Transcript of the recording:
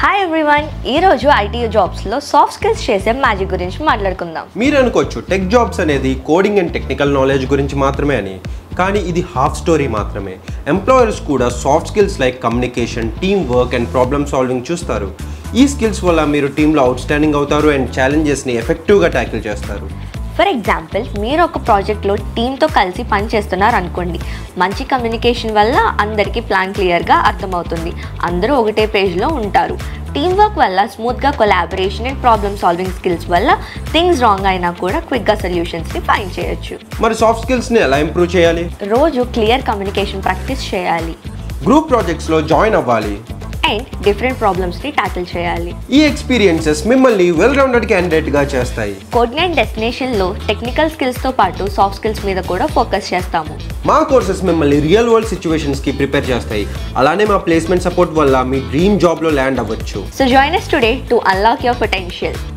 Hi everyone ఈ రోజు IT జాబ్స్లో సాఫ్ట్ స్కిల్స్ చేసే మ్యాజిక్ గురించి మాట్లాడుకుందాం మీరు అనుకోవచ్చు టెక్ జాబ్స్ అనేది కోడింగ్ అండ్ టెక్నికల్ నాలెడ్జ్ గురించి మాత్రమే అని కానీ ఇది హాఫ్ స్టోరీ మాత్రమే ఎంప్లాయర్స్ కూడా soft skills like communication team work and problem solving చూస్తారు ఈ స్కిల్స్ వల్ల మీరు టీంలో అవుట్స్టాండింగ్ అవుతారు అండ్ ఛాలెంజెస్ని ఎఫెక్టివ్గా ట్యాకిల్ చేస్తారు ఫర్ ఎగ్జాంపుల్ మీరు ఒక ప్రాజెక్ట్లో టీంతో కలిసి పని చేస్తున్నారు అనుకోండి మంచి కమ్యూనికేషన్ వల్ల అందరికీ ప్లాన్ క్లియర్గా అర్థమవుతుంది అందరూ ఒకటే పేజ్లో ఉంటారు టీం వర్క్ వల్ల స్మూత్గా collaboration and problem solving skills వల్ల థింగ్స్ రాంగ్ అయినా కూడా క్విక్గా సొల్యూషన్స్ని ఫైండ్ చేయొచ్చు మరి సాఫ్ట్ స్కిల్స్ని ఎలా ఇంప్రూవ్ చేయాలి రోజు క్లియర్ కమ్యూనికేషన్ ప్రాక్టీస్ చేయాలి గ్రూప్ ప్రాజెక్ట్స్లో జాయిన్ అవ్వాలి అండ్ డిఫరెంట్ ప్రాబ్లమ్స్ని ట్యాకిల్ చేయాలి ఈ ఎక్స్పీరియన్సెస్ మిమ్మల్ని వెల్ రౌండెడ్ క్యాండిడేట్గా చేస్తాయి కోఆర్డినేట్ డెస్టినేషన్లో టెక్నికల్ స్కిల్స్తో పాటు సాఫ్ట్ స్కిల్స్ మీద కూడా ఫోకస్ చేస్తాము మా కోర్సెస్ మిమ్మల్ని రియల్ వరల్డ్ సిచ్యువేషన్స్కి ప్రిపేర్ చేస్తాయి అలానే మా ప్లేస్మెంట్ సపోర్ట్ వల్ల మీ డ్రీమ్ జాబ్లో ల్యాండ్ అవ్వచ్చు So join us today to unlock your potential.